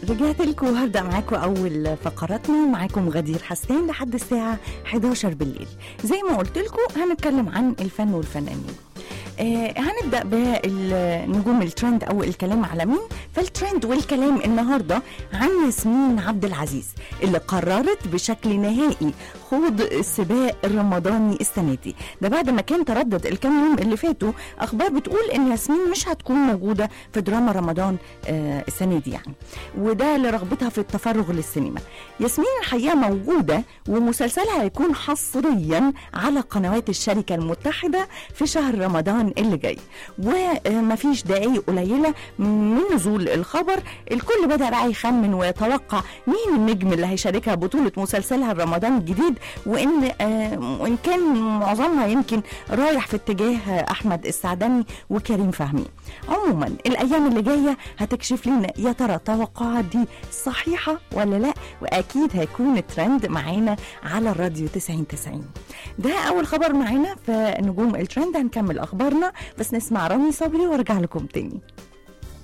رجعت لكم وهبدا معاكم اول فقراتنا معاكم غدير حسان لحد الساعه 11 بالليل زي ما قلت لكم هنتكلم عن الفن والفنانين آه هنبدا بالنجوم الترند او الكلام على مين فالترند والكلام النهارده عن ياسمين عبد العزيز اللي قررت بشكل نهائي خوض السباق الرمضاني السنه دي ده بعد ما كان تردد الكام يوم اللي فاتوا اخبار بتقول ان ياسمين مش هتكون موجوده في دراما رمضان آه السنه دي يعني وده لرغبتها في التفرغ للسينما ياسمين الحقيقه موجوده ومسلسلها هيكون حصريا على قنوات الشركه المتحده في شهر رمضان اللي جاي ومفيش دقايق قليله من نزول الخبر الكل بدا بقى يخمن ويتوقع مين النجم اللي هيشاركها بطوله مسلسلها رمضان الجديد وان آه وان كان معظمها يمكن رايح في اتجاه احمد السعدني وكريم فهمي عموما الايام اللي جايه هتكشف لنا يا ترى التوقعات دي صحيحه ولا لا واكيد هيكون الترند معانا على الراديو 90 90 ده اول خبر معانا في نجوم الترند هنكمل اخبارنا بس نسمع رامي صبري وارجع لكم تاني